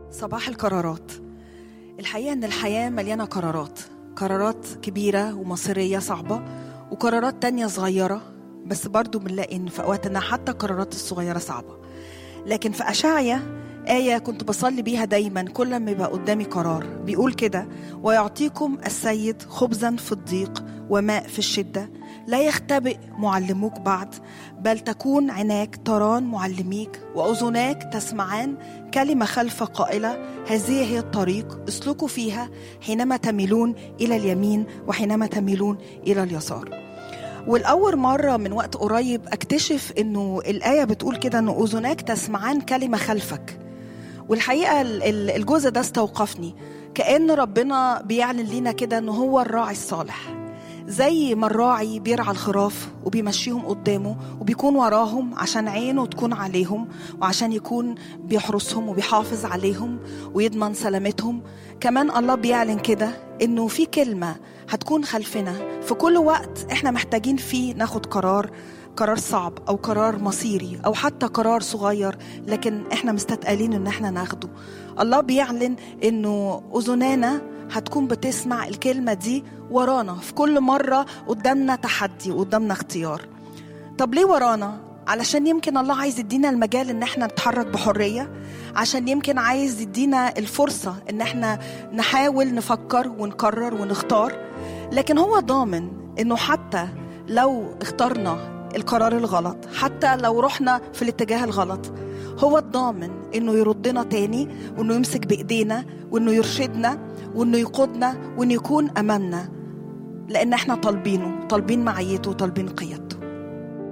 صباح القرارات الحقيقة إن الحياة مليانة قرارات قرارات كبيرة ومصيرية صعبة وقرارات تانية صغيرة بس برضو بنلاقي إن في أوقاتنا حتى القرارات الصغيرة صعبة لكن في أشعيا آية كنت بصلي بيها دايما كل ما يبقى قدامي قرار بيقول كده ويعطيكم السيد خبزا في الضيق وماء في الشدة لا يختبئ معلموك بعد بل تكون عيناك تران معلميك وأذناك تسمعان كلمة خلف قائلة هذه هي الطريق اسلكوا فيها حينما تميلون إلى اليمين وحينما تميلون إلى اليسار والأول مرة من وقت قريب أكتشف إنه الآية بتقول كده إنه أذناك تسمعان كلمة خلفك والحقيقة الجزء ده استوقفني كأن ربنا بيعلن لينا كده إنه هو الراعي الصالح زي ما الراعي بيرعى الخراف وبيمشيهم قدامه وبيكون وراهم عشان عينه تكون عليهم وعشان يكون بيحرسهم وبيحافظ عليهم ويضمن سلامتهم كمان الله بيعلن كده انه في كلمه هتكون خلفنا في كل وقت احنا محتاجين فيه ناخد قرار قرار صعب او قرار مصيري او حتى قرار صغير لكن احنا مستثقلين ان احنا ناخده الله بيعلن انه اذنانا هتكون بتسمع الكلمة دي ورانا في كل مرة قدامنا تحدي وقدامنا اختيار طب ليه ورانا؟ علشان يمكن الله عايز يدينا المجال ان احنا نتحرك بحرية عشان يمكن عايز يدينا الفرصة ان احنا نحاول نفكر ونقرر ونختار لكن هو ضامن انه حتى لو اخترنا القرار الغلط حتى لو رحنا في الاتجاه الغلط هو الضامن انه يردنا تاني وانه يمسك بايدينا وانه يرشدنا وانه يقودنا وانه يكون امامنا لان احنا طالبينه طالبين معيته وطالبين قيادته